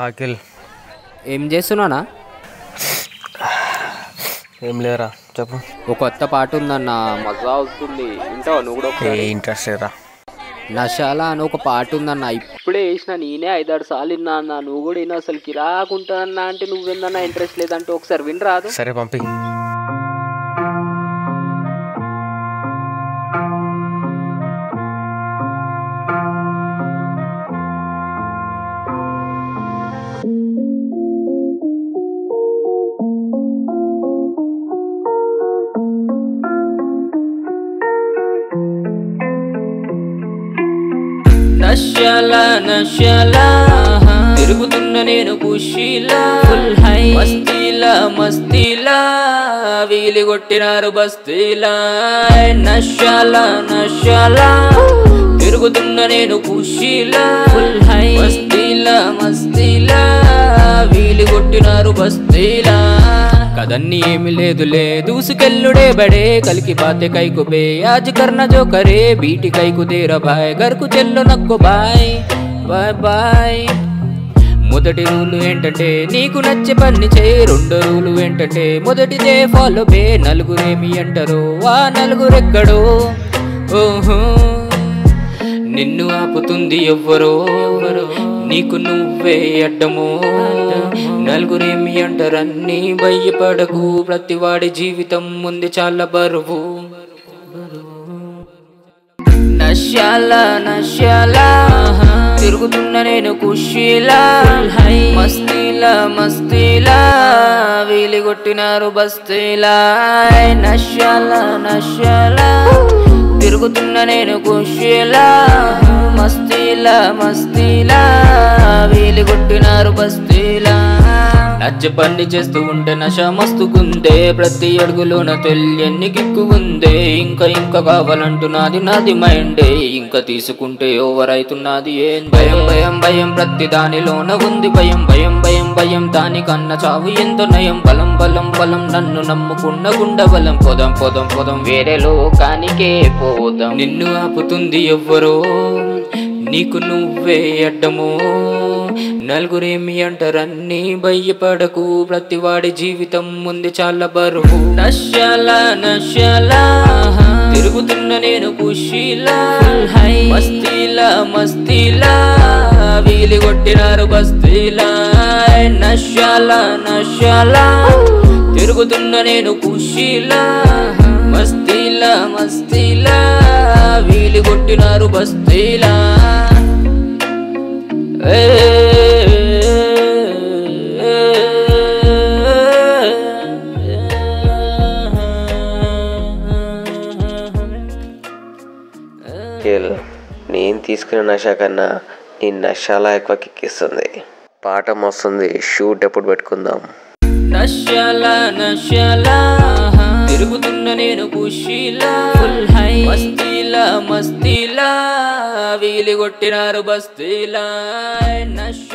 అఖిల్ ఏం చేస్తున్నానా ఏం లేరా చెప్పు ఒక కొత్త పాట ఉందన్న మజా వస్తుంది వింటావా నువ్వు కూడా ఏ ఒకసారి? ఇంట్రెస్ట్ రా నశాల అని ఒక పాట ఉందన్న ఇప్పుడే వేసిన నేనే ఐదారు సార్లు విన్నా అన్న నువ్వు కూడా విన్నా అసలు కిరాకుంటా అన్న అంటే నువ్వేందన్నా ఇంట్రెస్ట్ లేదంటే ఒకసారి వినరాదు సరే పంపి నశాల నశాల తిరుగుతున్న నేను ఖుషీలా ఫుల్ హై మస్తీలా మస్తీలా వీలి కొట్టినారు బస్తీలా నశాల నశాల తిరుగుతున్న నేను ఖుషీలా ఫుల్ హై మస్తీలా మస్తీలా వీలి కొట్టినారు బస్తీలా కదన్ని ఏమి లేదులే దూసుకెళ్ళుడే బడే కలికి బాతే కైకు బే ఆజ్ కర్న జో కరే బీటి కైకు దేర బాయ్ గర్కు చెల్లు నక్కు బాయ్ బాయ్ బాయ్ మొదటి రూలు ఏంటంటే నీకు నచ్చే పని చేయి రెండో రూలు ఏంటంటే మొదటిదే ఫాలో బే నలుగురేమి అంటారు ఆ నలుగురెక్కడో ఓహో నిన్ను ఆపుతుంది ఎవ్వరో ఎవరో నీకు నువ్వే అడ్డమో నలుగురేమి అంటారన్నీ భయపడకు ప్రతివాడి జీవితం ఉంది చాలా బరువు నశ్యాల నశ్యాల తిరుగుతున్న నేను ఖుషీలా మస్తీలా మస్తీలా వీలి కొట్టినారు బస్తీలా నశ్యాల నశ్యాల తిరుగుతున్న నేను ఖుషీలా మస్తీలా మస్తీలా వీలి కొట్టినారు బస్తీలా నచ్చ పని చేస్తూ ఉంటే నశ మస్తుకుందే ప్రతి అడుగులోన తెలియని కిక్కు ఉందే ఇంకా ఇంకా కావాలంటున్నది నాది మైండే ఇంకా తీసుకుంటే ఓవర్ అవుతున్నది ఏం భయం భయం భయం ప్రతి దానిలోన ఉంది భయం భయం భయం భయం దానికన్నా చావు ఎంతో నయం బలం బలం బలం నన్ను నమ్ముకున్న గుండ బలం పోదాం పోదాం పోదాం వేరే లోకానికే పోదాం నిన్ను ఆపుతుంది ఎవ్వరో నీకు నువ్వే అడ్డమో నలుగురేమి అంటారన్నీ భయపడకు ప్రతివాడి జీవితం ఉంది చాలా బరువు నశ్యాల నశ్యాల తిరుగుతున్న నేను ఖుషీలా మస్తీలా మస్తీలా వీలి కొట్టినారు బస్తీలా నశ్యాల నశ్యాల తిరుగుతున్న నేను ఖుషీలా మస్తీలా మస్తీలా వీలి కొట్టినారు బస్తీలా అఖిల్ నేను తీసుకున్న నష కన్నా నీ నషాలా ఎక్కువ కిక్కిస్తుంది పాట మస్తుంది షూట్ ఎప్పుడు పెట్టుకుందాం నశ్యాల నశ్యాల తిరుగుతున్న నేను ఖుషీలా మస్తీలా మస్తీలా వీలి కొట్టినారు బస్తీలా నశ్యాల